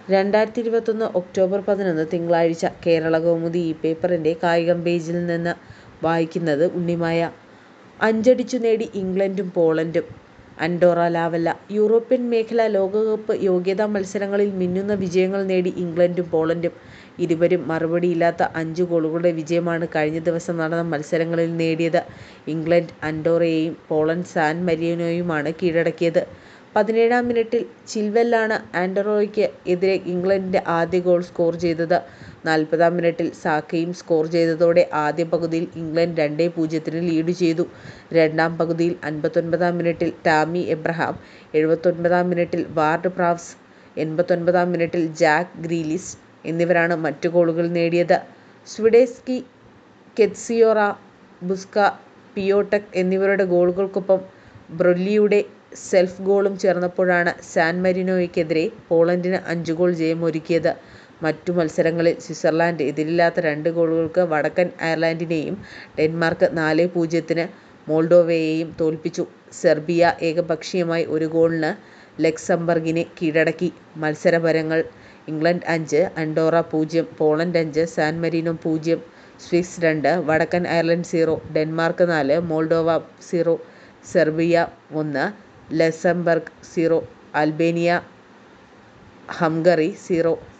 രണ്ടായിരത്തി ഇരുപത്തൊന്ന് ഒക്ടോബർ പതിനൊന്ന് തിങ്കളാഴ്ച കേരളകൗമുദി ഈ പേപ്പറിൻ്റെ കായികം പേജിൽ നിന്ന് വായിക്കുന്നത് ഉണ്ണിമായ. അഞ്ചടിച്ചു നേടി ഇംഗ്ലണ്ടും പോളണ്ടും. അൻഡോറ ലാവല്ല യൂറോപ്യൻ മേഖലാ ലോകകപ്പ് യോഗ്യതാ മത്സരങ്ങളിൽ മിന്നുന്ന വിജയങ്ങൾ നേടി ഇംഗ്ലണ്ടും പോളണ്ടും. ഇരുവരും മറുപടിയില്ലാത്ത അഞ്ചു ഗോളുകളുടെ വിജയമാണ് കഴിഞ്ഞ ദിവസം നടന്ന മത്സരങ്ങളിൽ നേടിയത്. ഇംഗ്ലണ്ട് അൻഡോറയെയും പോളണ്ട് സാൻ മരീനോയുമാണ് കീഴടക്കിയത്. പതിനേഴാം മിനിറ്റിൽ ചിൽവെല്ലാണ് ആൻഡോറയ്ക്ക് എതിരെ ഇംഗ്ലണ്ടിൻ്റെ ആദ്യ ഗോൾ സ്കോർ ചെയ്തത്. നാൽപ്പതാം മിനിറ്റിൽ സാക്കയും സ്കോർ ചെയ്തതോടെ ആദ്യ പകുതിയിൽ ഇംഗ്ലണ്ട് രണ്ടേ പൂജ്യത്തിന് ലീഡ് ചെയ്തു. രണ്ടാം പകുതിയിൽ അൻപത്തൊൻപതാം മിനിറ്റിൽ ടാമി എബ്രഹാം, എഴുപത്തൊൻപതാം മിനിറ്റിൽ വാർഡ് പ്രാവ്സ്, എൺപത്തൊൻപതാം മിനിറ്റിൽ ജാക്ക് ഗ്രീലിഷ് എന്നിവരാണ് മറ്റു ഗോളുകൾ നേടിയത്. സ്വിഡേസ്കി, കെത്സിയോറ, ബുസ്ക, പിയോട്ടെക് എന്നിവരുടെ ഗോളുകൾക്കൊപ്പം ബ്രൊല്ലിയുടെ സെൽഫ് ഗോളും ചേർന്നപ്പോഴാണ് സാൻ മരീനോയ്ക്കെതിരെ പോളണ്ടിന് അഞ്ചു ഗോൾ ജയമൊരുക്കിയത്. മറ്റു മത്സരങ്ങളിൽ സ്വിറ്റ്സർലൻഡ് എതിരില്ലാത്ത രണ്ട് ഗോളുകൾക്ക് വടക്കൻ അയർലൻഡിനെയും ഡെൻമാർക്ക് നാലേ പൂജ്യത്തിന് മോൾഡോവയെയും തോൽപ്പിച്ചു. സെർബിയ ഏകപക്ഷീയമായി ഒരു ഗോളിന് ലക്സംബർഗിനെ കീഴടക്കി. മത്സരഫലങ്ങൾ ഇംഗ്ലണ്ട് അഞ്ച്, അൻഡോറ പൂജ്യം, പോളണ്ട് അഞ്ച്, സാൻ മരീനോ പൂജ്യം, സ്വിസ് രണ്ട്, വടക്കൻ അയർലൻഡ് സീറോ, ഡെൻമാർക്ക് നാല്, മോൾഡോവ സീറോ, സെർബിയ ഒന്ന്, Luxembourg zero, Albania Hungary zero.